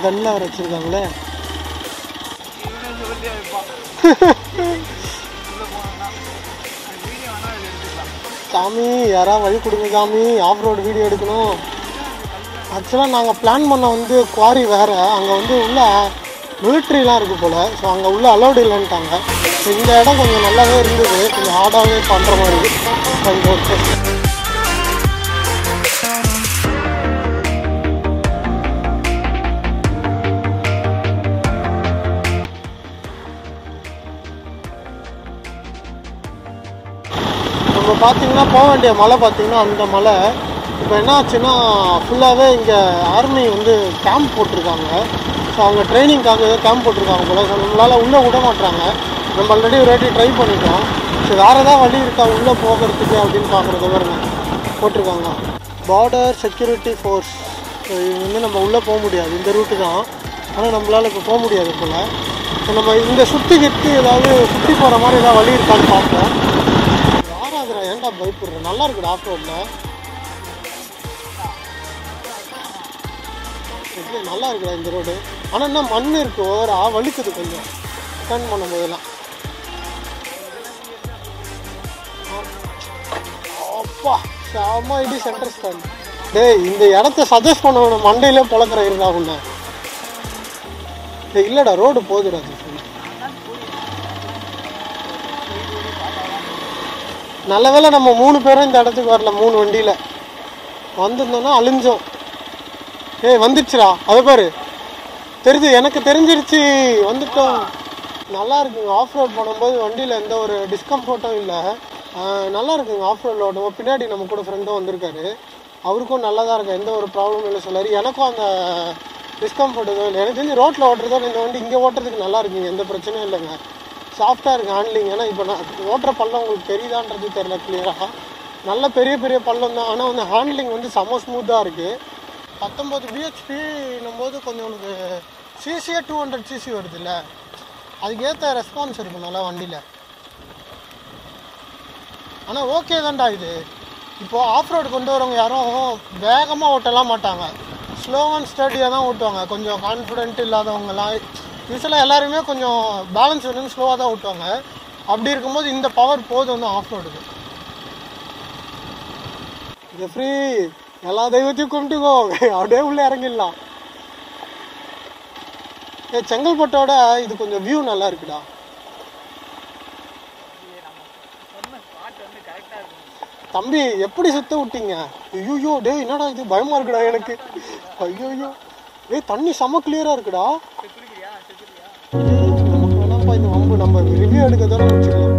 கண்ணில் வர வச்சுருக்காங்களே இவனே சொல்லிட்டே இருப்பான் உள்ள போனா வீடியோ வேணா இதுல எடுத்துக்கலாம் சாமி யாரா வழி கொடுங்க சாமி ஆஃப் ரோடு வீடியோ எடுக்கணும் ஆக்சுவலாக நாங்கள் பிளான் பண்ண வந்து குவாரி வேறு அங்கே வந்து உள்ள மிலிட்ரிலாம் இருக்குது போல் ஸோ அங்கே உள்ள அலௌடு இல்லைன்ட்டாங்க ஸோ இந்த இடம் கொஞ்சம் நல்லாவே இருந்தது கொஞ்சம் ஹார்டாகவே பண்ணுற மாதிரி கொஞ்சம் ஓகே நம்ம பார்த்தீங்கன்னா போக வேண்டிய மலை பார்த்தீங்கன்னா அந்த மலை இப்போ என்ன ஆச்சுன்னா ஃபுல்லாகவே இங்கே ஆர்மி வந்து கேம்ப் போட்டிருக்காங்க ஸோ அவங்க ட்ரைனிங்காக ஏதோ கேம்ப் போட்டிருக்காங்க போல ஸோ நம்மளால் உள்ளே விட மாட்டாங்க நம்ம ஆல்ரெடி ஒரு வாட்டி ட்ரை பண்ணிட்டோம் ஸோ வேறு ஏதாவது வழி இருக்கா உள்ளே போகிறதுக்கு அப்படின்னு பார்க்குறது பாருங்க போட்டிருக்காங்க பார்டர் செக்யூரிட்டி ஃபோர்ஸ் ஸோ இது வந்து நம்ம உள்ளே போக முடியாது இந்த ரூட்டு தான் ஆனால் நம்மளால் இப்போ போக முடியாது போல் ஸோ நம்ம இந்த சுற்றி கிட்டு ஏதாவது சுற்றி போகிற மாதிரி ஏதாவது வழி இருக்கான்னு பார்ப்போம் யாராதுரா ஏன்டா பயப்படுற நல்லா இருக்குடா ஆஃப் ரோட்ல நல்லா இருக்குடா இந்த ரோடு ஆனால் என்ன மண் இருக்கு ஓவரா வலிக்குது கொஞ்சம் டர்ன் பண்ணும் போதெல்லாம் அப்பா செம்ம இடி சென்டர் ஸ்டாண்ட் டேய் இந்த இடத்த சஜஸ்ட் பண்ண மண்டையிலே பழக்கிற இருந்தா உன்ன டேய் இல்லடா ரோடு போகுதுடா அது நல்ல வேளை நம்ம மூணு பேரும் இந்த இடத்துக்கு வரல மூணு வண்டியில் வந்திருந்தோம்னா அழிஞ்சோம் ஏய் வந்துடுச்சுடா அதை பாரு தெரிஞ்சு எனக்கு தெரிஞ்சிருச்சு வந்துட்டோம் நல்லா இருக்குங்க ஆஃப் ரோட் பண்ணும்போது வண்டியில் எந்த ஒரு டிஸ்கம்ஃபர்ட்டும் இல்லை நல்லா இருக்குங்க ஆஃப் ரோட் ஓட்டும் பின்னாடி நம்ம கூட ஃப்ரெண்டும் வந்திருக்காரு அவருக்கும் நல்லா தான் இருக்கு எந்த ஒரு ப்ராப்ளமும் இல்லை சொல்லாரு எனக்கும் அந்த டிஸ்கம்ஃபர்ட் எதுவும் இல்லை எனக்கு தெரிஞ்சு ரோட்டில் ஓட்டுறதோட இந்த வண்டி இங்கே ஓட்டுறதுக்கு நல்லா இருக்குங்க எந்த பிரச்சனையும் இல்லைங்க சாஃப்டாக இருக்குது ஹேண்ட்லிங் ஏன்னா இப்போ நான் ஓட்டுற பள்ளம் உங்களுக்கு தெரியுதான்றது தெரியல கிளியராக நல்ல பெரிய பெரிய பள்ளம் தான் ஆனால் வந்து ஹேண்ட்லிங் வந்து செம்ம ஸ்மூத்தாக இருக்குது பத்தொம்போது பிஹெச்பின்னும் போது கொஞ்சம் உங்களுக்கு சிசியே டூ ஹண்ட்ரட் சிசி வருதுல்ல அதுக்கு ஏற்ற ரெஸ்பான்ஸ் இருக்கும் நல்லா வண்டியில் ஆனால் ஓகே தான்டா இது இப்போ ஆஃப் ரோடு கொண்டு வரவங்க யாரும் வேகமாக ஓட்டலாம் மாட்டாங்க ஸ்லோ அண்ட் ஸ்டடியாக தான் ஓட்டுவாங்க கொஞ்சம் கான்ஃபிடென்ட் இல்லாதவங்கலாம் யூஸ்வலாக எல்லாருமே கொஞ்சம் பேலன்ஸ் வந்து ஸ்லோவாக தான் ஓட்டுவாங்க அப்படி இருக்கும்போது இந்த பவர் போதும் வந்து ஆஃப் ரோடுக்கு இது ஃப்ரீ எல்லா தெய்வத்தையும் கும்பிட்டுக்கோ அப்படியே உள்ள இறங்கிடலாம் ஏ செங்கல்பட்டோட இது கொஞ்சம் வியூ நல்லா இருக்குடா சொன்ன ஸ்பாட் வந்து கரெக்டா இருக்கும் தம்பி எப்படி சுத்த விட்டீங்க ஐயோ டேய் என்னடா இது பயமா இருக்குடா எனக்கு ஐயோ ஏய் தண்ணி செம கிளியரா இருக்குடா செத்துருக்கியா செத்துருக்கியா ஏய், நமக்கு வேணாம்ப்பா இந்த வம்பு நம்ம ரிவ்யூ எடுக்க தானே வச்சுக்கலாம்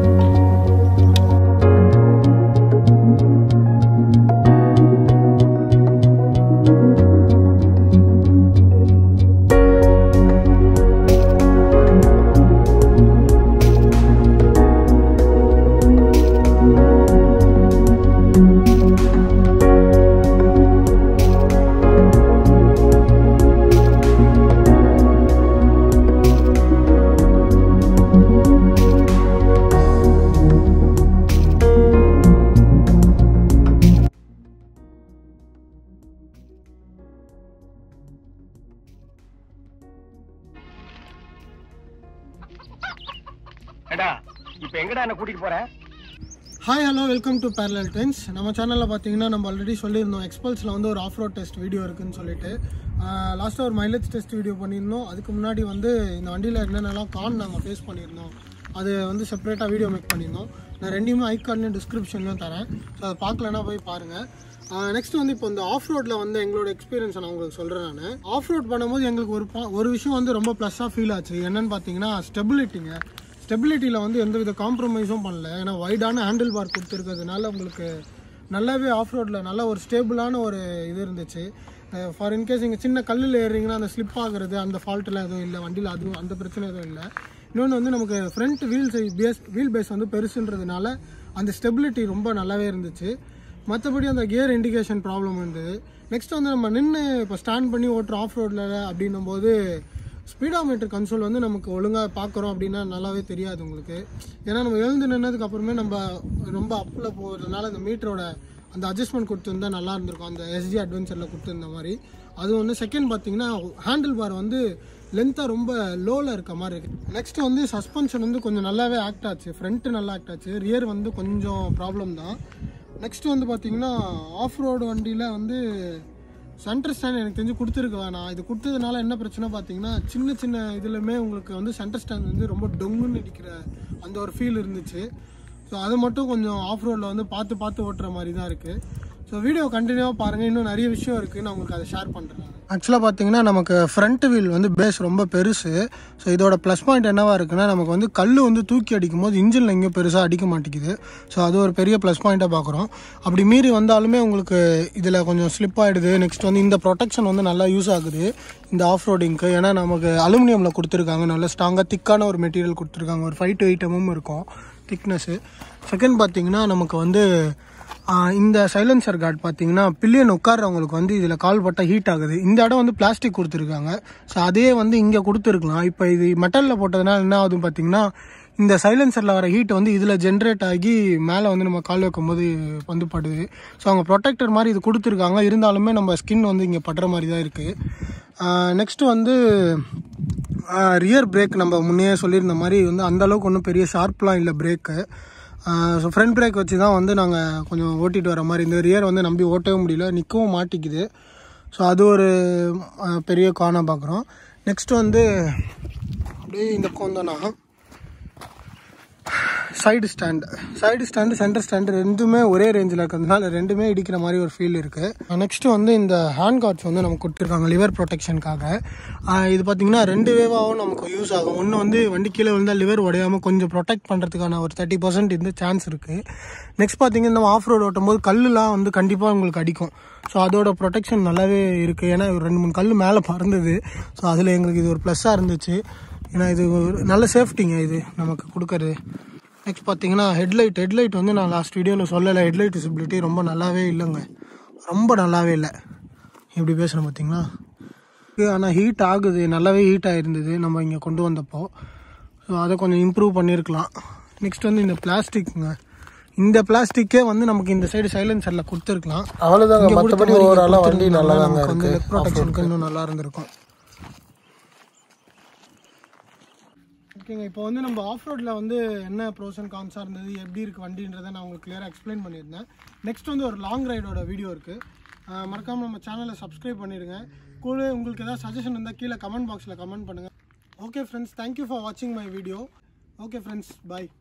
ஏடா இப்ப எங்கடா என்ன கூட்டிட்டு போற hi hello welcome to parallel trends நம்ம சேனலில் பார்த்தீங்கன்னா நம்ம ஆல்ரெடி சொல்லியிருந்தோம் எக்ஸ்பல்ஸில் வந்து ஒரு ஆஃப் ரோட் டெஸ்ட் வீடியோ இருக்குன்னு சொல்லிட்டு லாஸ்ட்டாக ஒரு மைலேஜ் டெஸ்ட் வீடியோ பண்ணியிருந்தோம் அதுக்கு முன்னாடி வந்து இந்த வண்டியில் என்னென்னலாம் கான் நாங்கள் ஃபேஸ் பண்ணியிருந்தோம் அது வந்து செப்பரேட்டாக வீடியோ மேக் பண்ணியிருந்தோம் நான் ரெண்டையுமே ஐக்கான்லையும் டிஸ்கிரிப்ஷன்லையும் தரேன் ஸோ அதை பார்க்கலன்னா போய் பாருங்கள் நெக்ஸ்ட் வந்து இப்போ இந்த ஆஃப் ரோட்டில் வந்து எங்களோட எக்ஸ்பீரியன்ஸை நான் உங்களுக்கு சொல்கிறேன் நான் ஆஃப் ரோட் பண்ணும்போது எங்களுக்கு ஒரு பா- ஒரு விஷயம் வந்து ரொம்ப ப்ளஸ்ஸாக ஃபீல் ஆச்சு என்னன்னு பார்த்தீங்கன்னா ஸ்டெபிலிட்டிங்க ஸ்டெபிலிட்டியில் வந்து எந்த வித காம்ப்ரமைஸும் பண்ணல ஏன்னா வைடான ஹேண்டில் பார் கொடுத்துருக்கிறதுனால உங்களுக்கு நல்லாவே ஆஃப் ரோட்டில் நல்ல ஒரு ஸ்டேபிளான ஒரு இது இருந்துச்சு ஃபார் இன்கேஸ் நீங்கள் சின்ன கல்லில் ஏறுறீங்கன்னா அந்த ஸ்லிப் ஆகுறது அந்த ஃபால்ட்டெலாம் எதுவும் இல்லை வண்டியில் அதுவும் அந்த பிரச்சனை எதுவும் இல்லை இன்னொன்று வந்து நமக்கு front wheel size base wheel base வந்து பெருசுன்றதுனால அந்த ஸ்டெபிலிட்டி ரொம்ப நல்லாவே இருந்துச்சு மற்றபடி அந்த கியர் இண்டிகேஷன் ப்ராப்ளம் இருந்தது நெக்ஸ்ட் வந்து நம்ம நின்று இப்போ ஸ்டாண்ட் பண்ணி ஓட்டுற ஆஃப் ரோட்டில் அப்படின்னும் போது ஸ்பீடாமீட்டர் கன்சோல் வந்து நமக்கு ஒழுங்காக பார்க்குறோம் அப்படின்னா நல்லாவே தெரியாது உங்களுக்கு ஏன்னா நம்ம எழுந்து நின்னதுக்கு அப்புறமே நம்ம ரொம்ப அப்பில் போகிறதுனால அந்த மீட்டரோட அந்த அட்ஜஸ்ட்மெண்ட் கொடுத்துருந்தா நல்லா இருந்திருக்கும் அந்த எஸ்ஜி அட்வென்ச்சரில் கொடுத்துருந்த மாதிரி அது ஒன்று செகண்ட் பார்த்தீங்கன்னா ஹேண்டில் பார் வந்து லென்த்தாக ரொம்ப லோவில் இருக்க மாதிரி இருக்குது நெக்ஸ்ட் வந்து சஸ்பென்ஷன் வந்து கொஞ்சம் நல்லாவே ஆக்ட் ஆச்சு ஃப்ரண்ட்டு நல்லா ஆக்ட் ஆச்சு ரியர் வந்து கொஞ்சம் ப்ராப்ளம் தான் நெக்ஸ்ட் வந்து பார்த்தீங்கன்னா ஆஃப் ரோடு வண்டியில் வந்து சென்டர் ஸ்டாண்ட் எனக்கு தெரிஞ்சு கொடுத்துருக்க வேணாம் இது கொடுத்ததுனால என்ன பிரச்சனை பார்த்தீங்கன்னா சின்ன சின்ன இதுலையுமே உங்களுக்கு வந்து சென்டர் ஸ்டாண்ட் வந்து ரொம்ப டொங்குன்னு அடிக்கிற அந்த ஒரு ஃபீல் இருந்துச்சு ஸோ அது மட்டும் கொஞ்சம் ஆஃப் ரோடில் வந்து பார்த்து பார்த்து ஓட்டுற மாதிரி தான் இருக்குது ஸோ வீடியோ கண்டினியூவாக பாருங்கள் இன்னும் நிறைய விஷயம் இருக்குது நான் உங்களுக்கு அதை ஷேர் பண்ணுறேன் ஆக்சுவலாக பார்த்தீங்கன்னா நமக்கு ஃப்ரண்ட் வீல் வந்து பேஸ் ரொம்ப பெருசு ஸோ இதோட ப்ளஸ் பாயிண்ட் என்னவா இருக்குன்னா நமக்கு வந்து கல் வந்து தூக்கி அடிக்கும் போது இன்ஜினில் எங்கேயும் பெருசாக அடிக்க மாட்டேங்குது ஸோ அது ஒரு பெரிய ப்ளஸ் பாயிண்ட்டாக பார்க்குறோம் அப்படி மீறி வந்தாலுமே உங்களுக்கு இதில் கொஞ்சம் ஸ்லிப் ஆகிடுது நெக்ஸ்ட் வந்து இந்த ப்ரொடெக்ஷன் வந்து நல்லா யூஸ் ஆகுது இந்த ஆஃப் ரோடிங்க்கு ஏன்னா நமக்கு அலுமினியமில் கொடுத்துருக்காங்க நல்ல ஸ்ட்ராங்காக திக்கான ஒரு மெட்டீரியல் கொடுத்துருக்காங்க ஒரு ஃபைவ் டு எயிட் எம்எம் இருக்கும் திக்னஸ்ஸு செகண்ட் பார்த்தீங்கன்னா நமக்கு வந்து ஆஹ் இந்த சைலன்சர் கார்டு பார்த்தீங்கன்னா பில்லியன் உட்கார்றவங்களுக்கு வந்து இதில் கால் பட்டா ஹீட் ஆகுது இந்த இடம் வந்து பிளாஸ்டிக் கொடுத்துருக்காங்க ஸோ அதே வந்து இங்கே கொடுத்துருக்கலாம் இப்போ இது மெட்டலில் போட்டதுனால என்ன ஆகுதுன்னு பார்த்தீங்கன்னா இந்த சைலன்சரில் வர ஹீட் வந்து இதில் ஜென்ரேட் ஆகி மேலே வந்து நம்ம கால் வைக்கும்போது வந்து படுது ஸோ அவங்க ப்ரொடெக்டர் மாதிரி இது கொடுத்துருக்காங்க இருந்தாலுமே நம்ம ஸ்கின் வந்து இங்கே படுற மாதிரி தான் இருக்குது நெக்ஸ்ட் வந்து ரியர் பிரேக் நம்ம முன்னே சொல்லியிருந்த மாதிரி வந்து அந்த அளவுக்கு ஒன்றும் பெரிய ஷார்ப்லாம் இல்லை பிரேக்கு ஸோ ஃப்ரண்ட் பிரேக் வச்சு தான் வந்து நாங்கள் கொஞ்சம் ஓட்டிட்டு வர மாதிரி இந்த ரியர் வந்து நம்பி ஓட்டவே முடியல நிற்கவும் மாட்டிக்குது ஸோ அது ஒரு ஆஹ், பெரிய காணாக பார்க்குறோம் நெக்ஸ்ட் வந்து அப்படியே இந்த கோந்தனா side stand side stand centre stand ரெண்டுமே ஒரே ரேஞ்சில் இருக்கிறதுனால ரெண்டுமே இடிக்கிற மாதிரி ஒரு ஃபீல் இருக்குது நெக்ஸ்ட் வந்து இந்த ஹேண்ட் கார்ட்ஸ் வந்து நமக்கு கொடுத்துருக்காங்க லிவர் ப்ரொடெக்ஷனுக்காக ஆஹ் இது பார்த்தீங்கன்னா ரெண்டு வேவாகவும் நமக்கு யூஸ் ஆகும் ஒன்று வந்து வண்டி கீழே விழுந்தால் லிவர் உடையாமல் கொஞ்சம் ப்ரொடெக்ட் பண்ணுறதுக்கான ஒரு தேர்ட்டி பர்சன்ட் இந்த சான்ஸ் இருக்குது நெக்ஸ்ட் பார்த்தீங்கன்னா நம்ம ஆஃப் ரோடு ஓட்டும் போது கல்லுலாம் வந்து கண்டிப்பாக உங்களுக்கு அடிக்கும் ஸோ அதோட ப்ரொடெக்ஷன் நல்லாவே இருக்குது ஏன்னா ஒரு ரெண்டு மூணு கல் மேலே பறந்தது ஸோ அதில் எங்களுக்கு இது ஒரு ப்ளஸ்ஸாக இருந்துச்சு ஏன்னா இது ஒரு நல்ல சேஃப்டிங்க இது நமக்கு கொடுக்கறது நெக்ஸ்ட் பார்த்தீங்கன்னா ஹெட்லைட் ஹெட்லைட் வந்து நான் லாஸ்ட் வீடியோவில் சொல்லலை ஹெட்லைட் விசிபிலிட்டி ரொம்ப நல்லாவே இல்லைங்க ரொம்ப நல்லாவே இல்லை இப்படி பேசுகிறேன் பார்த்தீங்களா ஆனால் ஹீட் ஆகுது நல்லாவே ஹீட் ஆகிருந்தது நம்ம இங்கே கொண்டு வந்தப்போ ஸோ அதை கொஞ்சம் இம்ப்ரூவ் பண்ணியிருக்கலாம் நெக்ஸ்ட் வந்து இந்த பிளாஸ்டிக்ங்க இந்த பிளாஸ்டிக்கே வந்து நமக்கு இந்த சைடு சைலன்சரில் கொடுத்துருக்கலாம் அவ்வளோதாங்க மற்றபடி ஓவராலாக வண்டி நல்லா தாங்க நமக்கு வந்து இருக்கு ப்ரொடெக்ஷனுக்கு இன்னும் நல்லா இருந்திருக்கும் ஓகேங்க இப்போ வந்து நம்ம ஆஃப் ரோட்டில் வந்து என்ன ப்ரோஸ் அண்ட் கான்ஸாக இருந்தது எப்படி இருக்குது வண்டின்றதை நான் உங்களுக்கு கிளியராக எக்ஸ்பிளைன் பண்ணியிருந்தேன் நெக்ஸ்ட் வந்து ஒரு லாங் ரைடோட வீடியோ இருக்குது மறக்காமல் நம்ம சேனலை சப்ஸ்கிரைப் பண்ணிடுங்க கூட உங்களுக்கு ஏதாவது சஜஷன் இருந்தால் கீழே கமெண்ட் பாக்ஸில் கமெண்ட் பண்ணுங்கள் ஓகே ஃப்ரெண்ட்ஸ் தேங்க்யூ ஃபார் வாட்சிங் my video okay friends by